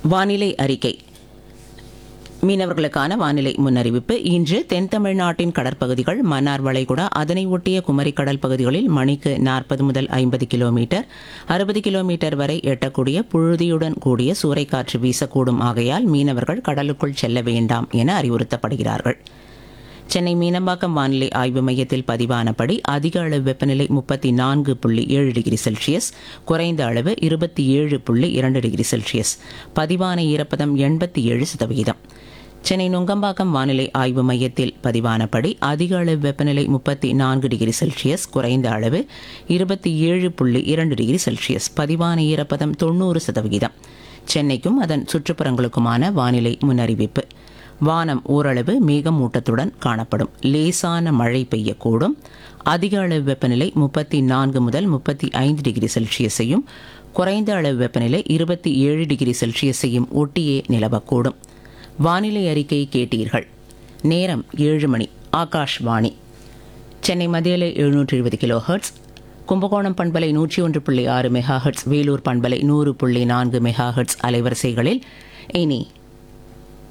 வானிலை அறிக்கை மீனவர்களுக்கான வானிலை முன்னறிவிப்பு இன்று தென் தமிழ்நாட்டின் கடற்பகுதிகள் மன்னார் வளைகுடா அதனை ஒட்டிய குமரி கடல் பகுதிகளில் மணிக்கு நாற்பது முதல் ஐம்பது கிலோமீட்டர் அறுபது கிலோமீட்டர் வரை எட்டக்கூடிய புழுதியுடன் கூடிய சூறைக்காற்று வீசக்கூடும் ஆகையால் மீனவர்கள் கடலுக்குள் செல்ல வேண்டாம் என அறிவுறுத்தப்படுகிறார்கள் சென்னை மீனம்பாக்கம் வானிலை ஆய்வு மையத்தில் பதிவானபடி அதிக அளவு வெப்பநிலை முப்பத்தி நான்கு புள்ளி ஏழு டிகிரி செல்சியஸ் குறைந்த அளவு இருபத்தி ஏழு புள்ளி இரண்டு டிகிரி செல்சியஸ் பதிவான ஈரப்பதம் எண்பத்தி ஏழு சதவிகிதம் சென்னை நுங்கம்பாக்கம் வானிலை ஆய்வு மையத்தில் பதிவானபடி அதிக அளவு வெப்பநிலை முப்பத்தி நான்கு டிகிரி செல்சியஸ் குறைந்த அளவு இருபத்தி ஏழு புள்ளி இரண்டு டிகிரி செல்சியஸ் பதிவான ஈரப்பதம் தொண்ணூறு சதவிகிதம் சென்னைக்கும் அதன் சுற்றுப்புறங்களுக்குமான வானிலை முன்னறிவிப்பு வானம் ஓரளவு மேகமூட்டத்துடன் காணப்படும் லேசான மழை பெய்யக்கூடும் அதிக அளவு வெப்பநிலை முப்பத்தி நான்கு முதல் முப்பத்தி ஐந்து டிகிரி செல்சியஸையும் குறைந்த அளவு வெப்பநிலை இருபத்தி ஏழு டிகிரி செல்சியஸையும் ஒட்டியே நிலவக்கூடும் வானிலை அறிக்கை கேட்டீர்கள் நேரம் ஏழு மணி ஆகாஷ்வாணி சென்னை மத்தியிலே எழுநூற்றி எழுபது கிலோ ஹெர்ட்ஸ் கும்பகோணம் பண்பலை நூற்றி ஒன்று புள்ளி ஆறு மெகா ஹெர்ட்ஸ் வேலூர் பண்பலை நூறு புள்ளி நான்கு மெகா ஹெர்ட்ஸ் அலைவரிசைகளில் இனி